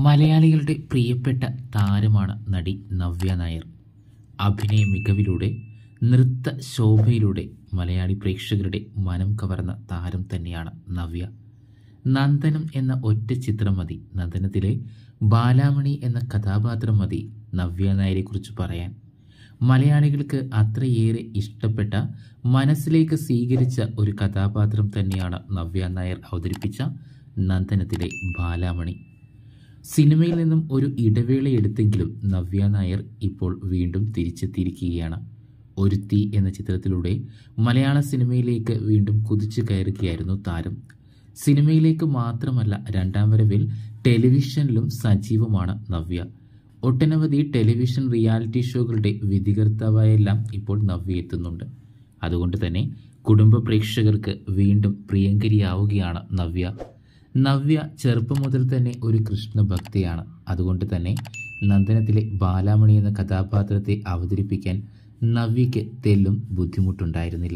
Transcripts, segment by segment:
മലയാളികളുടെ പ്രിയപ്പെട്ട താരമാണ് നടി നവ്യ നായർ അഭിനയ മികവിലൂടെ നൃത്ത ശോഭയിലൂടെ മലയാളി പ്രേക്ഷകരുടെ മനം കവർന്ന താരം തന്നെയാണ് നവ്യ നന്ദനം എന്ന ഒറ്റ ചിത്രം മതി നന്ദനത്തിലെ ബാലാമണി എന്ന കഥാപാത്രം മതി നവ്യ നായരെക്കുറിച്ച് പറയാൻ മലയാളികൾക്ക് അത്രയേറെ ഇഷ്ടപ്പെട്ട മനസ്സിലേക്ക് സ്വീകരിച്ച ഒരു കഥാപാത്രം തന്നെയാണ് നവ്യ നായർ അവതരിപ്പിച്ച നന്ദനത്തിലെ ബാലാമണി സിനിമയിൽ നിന്നും ഒരു ഇടവേളയെടുത്തെങ്കിലും നവ്യ നായർ ഇപ്പോൾ വീണ്ടും തിരിച്ചെത്തിയിരിക്കുകയാണ് ഒരുത്തി എന്ന ചിത്രത്തിലൂടെ മലയാള സിനിമയിലേക്ക് വീണ്ടും കുതിച്ചു കയറുകയായിരുന്നു താരം സിനിമയിലേക്ക് മാത്രമല്ല രണ്ടാം വരവിൽ ടെലിവിഷനിലും സജീവമാണ് നവ്യ ഒട്ടനവധി ടെലിവിഷൻ റിയാലിറ്റി ഷോകളുടെ വിധികർത്താവായെല്ലാം ഇപ്പോൾ നവ്യ എത്തുന്നുണ്ട് അതുകൊണ്ട് തന്നെ കുടുംബ പ്രേക്ഷകർക്ക് വീണ്ടും പ്രിയങ്കരിയാവുകയാണ് നവ്യ നവ്യ ചെറുപ്പം മുതൽ തന്നെ ഒരു കൃഷ്ണഭക്തയാണ് അതുകൊണ്ട് തന്നെ നന്ദനത്തിലെ ബാലാമണി എന്ന കഥാപാത്രത്തെ അവതരിപ്പിക്കാൻ നവ്യയ്ക്ക് തെല്ലും ബുദ്ധിമുട്ടുണ്ടായിരുന്നില്ല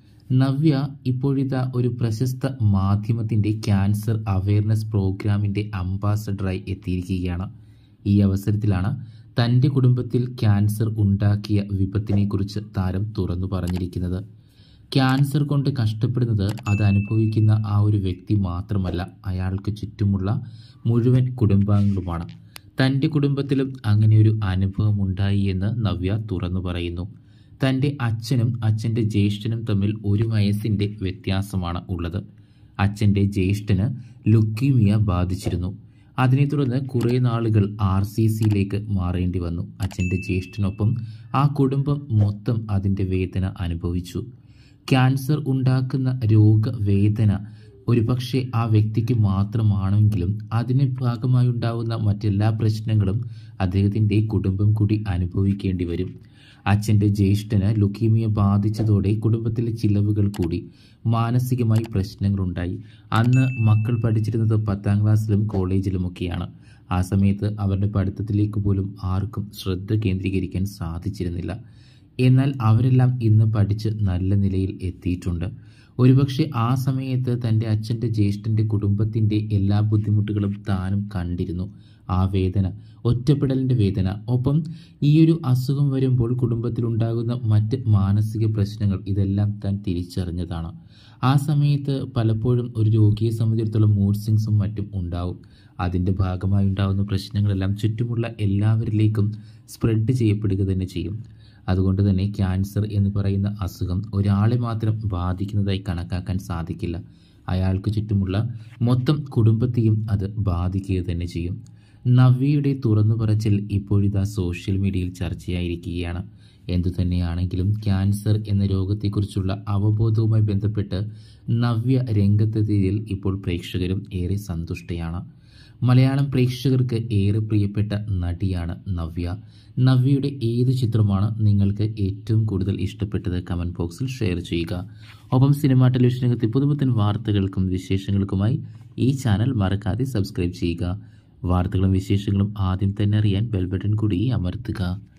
നവ്യ ഇപ്പോഴിതാ ഒരു പ്രശസ്ത മാധ്യമത്തിൻ്റെ ക്യാൻസർ അവയർനെസ് പ്രോഗ്രാമിൻ്റെ അംബാസഡറായി എത്തിയിരിക്കുകയാണ് ഈ അവസരത്തിലാണ് തൻ്റെ കുടുംബത്തിൽ ക്യാൻസർ ഉണ്ടാക്കിയ വിപത്തിനെക്കുറിച്ച് താരം തുറന്നു പറഞ്ഞിരിക്കുന്നത് ക്യാൻസർ കൊണ്ട് കഷ്ടപ്പെടുന്നത് അത് അനുഭവിക്കുന്ന ആ ഒരു വ്യക്തി മാത്രമല്ല അയാൾക്ക് ചുറ്റുമുള്ള മുഴുവൻ കുടുംബാംഗങ്ങളുമാണ് തൻ്റെ കുടുംബത്തിലും അങ്ങനെ ഒരു അനുഭവം ഉണ്ടായി എന്ന് നവ്യ തുറന്നു പറയുന്നു തൻ്റെ അച്ഛനും അച്ഛൻ്റെ ജ്യേഷ്ഠനും തമ്മിൽ ഒരു വയസ്സിൻ്റെ വ്യത്യാസമാണ് ഉള്ളത് അച്ഛൻ്റെ ജ്യേഷ്ഠന് ലുക്കീമിയ ബാധിച്ചിരുന്നു അതിനെ തുടർന്ന് കുറേ നാളുകൾ ആർ സി സിയിലേക്ക് മാറേണ്ടി വന്നു അച്ഛൻ്റെ ജ്യേഷ്ഠനൊപ്പം ആ കുടുംബം മൊത്തം അതിൻ്റെ വേദന അനുഭവിച്ചു ക്യാൻസർ ഉണ്ടാക്കുന്ന രോഗവേദന ഒരുപക്ഷെ ആ വ്യക്തിക്ക് മാത്രമാണെങ്കിലും അതിന് ഭാഗമായി ഉണ്ടാവുന്ന മറ്റെല്ലാ പ്രശ്നങ്ങളും അദ്ദേഹത്തിൻ്റെ കുടുംബം കൂടി അനുഭവിക്കേണ്ടി വരും അച്ഛൻ്റെ ജ്യേഷ്ഠന് ലുക്കീമിയ ബാധിച്ചതോടെ കുടുംബത്തിലെ ചിലവുകൾ കൂടി മാനസികമായി പ്രശ്നങ്ങളുണ്ടായി അന്ന് മക്കൾ പഠിച്ചിരുന്നത് പത്താം ക്ലാസ്സിലും കോളേജിലുമൊക്കെയാണ് ആ സമയത്ത് അവരുടെ പഠിത്തത്തിലേക്ക് പോലും ആർക്കും ശ്രദ്ധ കേന്ദ്രീകരിക്കാൻ സാധിച്ചിരുന്നില്ല എന്നാൽ അവരെല്ലാം ഇന്ന് പഠിച്ച് നല്ല നിലയിൽ എത്തിയിട്ടുണ്ട് ഒരുപക്ഷെ ആ സമയത്ത് തൻ്റെ അച്ഛൻ്റെ ജ്യേഷ്ഠൻ്റെ കുടുംബത്തിൻ്റെ എല്ലാ ബുദ്ധിമുട്ടുകളും താനും കണ്ടിരുന്നു ആ വേദന ഒറ്റപ്പെടലിൻ്റെ വേദന ഒപ്പം ഈ ഒരു അസുഖം വരുമ്പോൾ കുടുംബത്തിലുണ്ടാകുന്ന മറ്റ് മാനസിക പ്രശ്നങ്ങൾ ഇതെല്ലാം താൻ തിരിച്ചറിഞ്ഞതാണ് ആ സമയത്ത് പലപ്പോഴും ഒരു രോഗിയെ സംബന്ധിച്ചിടത്തോളം മൂഡ് സിങ്സും മറ്റും ഉണ്ടാവും അതിൻ്റെ ഭാഗമായി ഉണ്ടാകുന്ന പ്രശ്നങ്ങളെല്ലാം ചുറ്റുമുള്ള എല്ലാവരിലേക്കും സ്പ്രെഡ് ചെയ്യപ്പെടുക തന്നെ ചെയ്യും അതുകൊണ്ട് തന്നെ ക്യാൻസർ എന്ന് പറയുന്ന അസുഖം ഒരാളെ മാത്രം ബാധിക്കുന്നതായി കണക്കാക്കാൻ സാധിക്കില്ല അയാൾക്ക് ചുറ്റുമുള്ള മൊത്തം കുടുംബത്തെയും അത് ബാധിക്കുക തന്നെ ചെയ്യും നവ്യയുടെ തുറന്നു പറച്ചിൽ ഇപ്പോഴിതാ സോഷ്യൽ മീഡിയയിൽ ചർച്ചയായിരിക്കുകയാണ് എന്തുതന്നെയാണെങ്കിലും ക്യാൻസർ എന്ന രോഗത്തെക്കുറിച്ചുള്ള അവബോധവുമായി ബന്ധപ്പെട്ട് നവ്യ രംഗത്തെത്തിയതിൽ ഇപ്പോൾ പ്രേക്ഷകരും ഏറെ സന്തുഷ്ടയാണ് മലയാളം പ്രേക്ഷകർക്ക് ഏറെ പ്രിയപ്പെട്ട നടിയാണ് നവ്യ നവ്യയുടെ ഏത് ചിത്രമാണ് നിങ്ങൾക്ക് ഏറ്റവും കൂടുതൽ ഇഷ്ടപ്പെട്ടത് കമൻറ്റ് ബോക്സിൽ ഷെയർ ചെയ്യുക ഒപ്പം സിനിമ ടെലിവിഷൻ രംഗത്തെ പുതുപുത്തൻ വാർത്തകൾക്കും വിശേഷങ്ങൾക്കുമായി ഈ ചാനൽ മറക്കാതെ സബ്സ്ക്രൈബ് ചെയ്യുക വാർത്തകളും വിശേഷങ്ങളും ആദ്യം തന്നെ അറിയാൻ ബെൽ ബട്ടൺ കൂടി അമർത്തുക